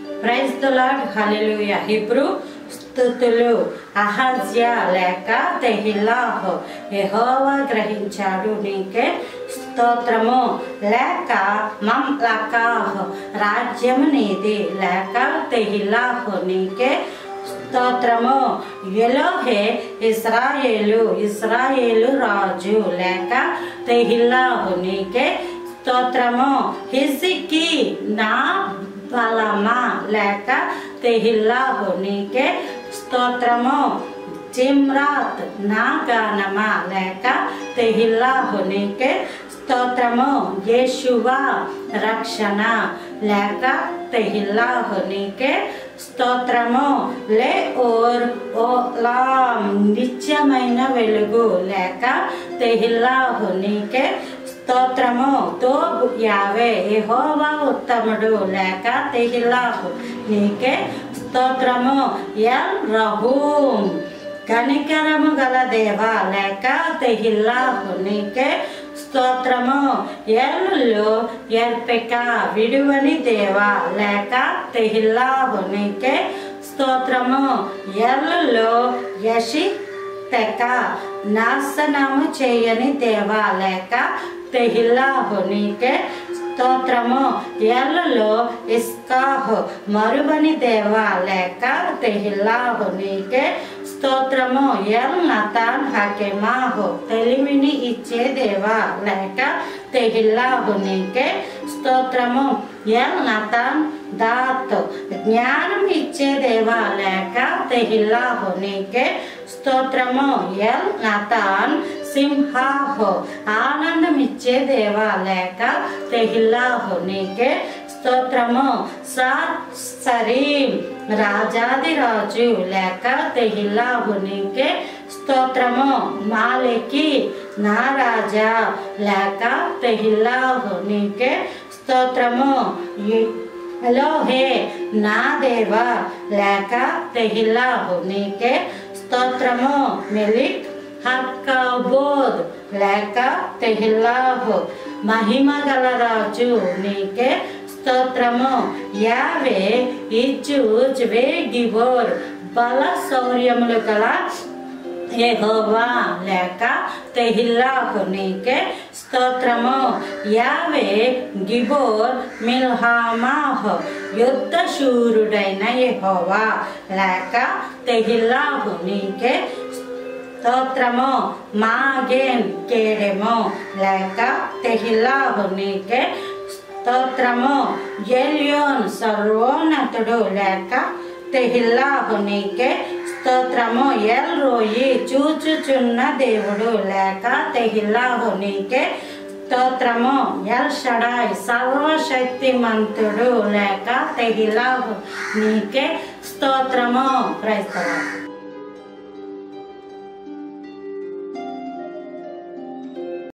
praise the lord hallelujah Hebrew స్థుతులు అహజ్య లేక తెహిలాహ్ యెహోవా గ్రహించాడు నీకే స్తోత్రము లేక మమ్లకాహ్ రాజ్యము నీది లేక తెహిలాహ్ నీకే స్తోత్రము ఎలోహే ఇస్రాయేలు ఇస్రాయేలు రాజు లేక తెహిల్లాహు నీకే స్తోత్రము హిజికి నా బలమా లేక తెహిల్లాహు నీకే స్తోత్రము జిమ్రాత్ నా గానమా లేక తెహిల్లాహు నీకే స్తోత్రము యేషువా రక్షణ లేక తెహిల్లాహు నీకే స్తోత్రము లే ఓర్ ఓలాం నిత్యమైన వెలుగు లేక తెహిల్లాహు నీకే స్తోత్రము తోబు యావే యెహోవా ఉత్తముడు లేక తెహిల్లాహు నీకే స్తోత్రము ఎల్ రహూం కనికరము గల దేవా లేక తెహిల్లాహు నీకే స్తోత్రము ఎల్లు ఎర్పిక విడువని దేవా లేక తెహిల్లాహు నీకే స్తోత్రము ఎల్లు యషి తెక నాశనము చేయని దేవా లేక తెహిల్లాహు నీకే స్తోత్రము ఎల్లులో ఇస్కాహు మరువని దేవా లేక తెహిల్లాహు నీకే స్తోత్రము ఎల్ నతాన్ హకెమాహు తెలివిని ఇచ్చే దేవా లేక తెహిల్లాహు నీకే స్తోత్రము ఎల్ నతాన్ దాత్ జ్ఞానం ఇచ్చే దేవా లేక తెహిల్లాహు నీకే స్తోత్రము ఎల్ నతాన్ సింహాహు ఆనందం ఇచ్చే దేవా లేక తెహిల్లాహు నీకే స్తోత్రము సా సరీం రాజాది రాజు లేక తెహిల్లాహు నీకే స్తోత్రము మాలికి నా రాజా లేక తెహిల్లాహు నీకే స్తోత్రము హలోహే నా దేవ లేక తెహిల్లాహు నీకే స్తోత్రము మెలిక్ హక్కబోద్ లేక తెహిల్లాహు మహిమ గల రాజు నీకే స్తోత్రము యావే ఇజ్జూజ్ వే గిబోర్ బల శౌర్యములు గల యెహోవా లేక తెహిల్లాహు నీకే స్తోత్రము యావే గిబోర్ మిల్హామాహ్ యుద్ధ శూరుడైన యెహోవా లేక తెహిల్లాహు నీకే స్తోత్రము మాగేన్ కేడెము లేక తెహిల్లాహు నీకే స్తోత్రము ఎల్యోన్ సర్వోన్నతుడు లేక తెహిల్లాహు నీకే స్తోత్రము ఎల్ రోయి చూచుచున్న దేవుడు లేక తెహిల్లాహు నీకే స్తోత్రము ఎల్ షడాయ్ సర్వశక్తిమంతుడు లేక తెహిల్లాహు నీకే స్తోత్రము క్రైస్తవ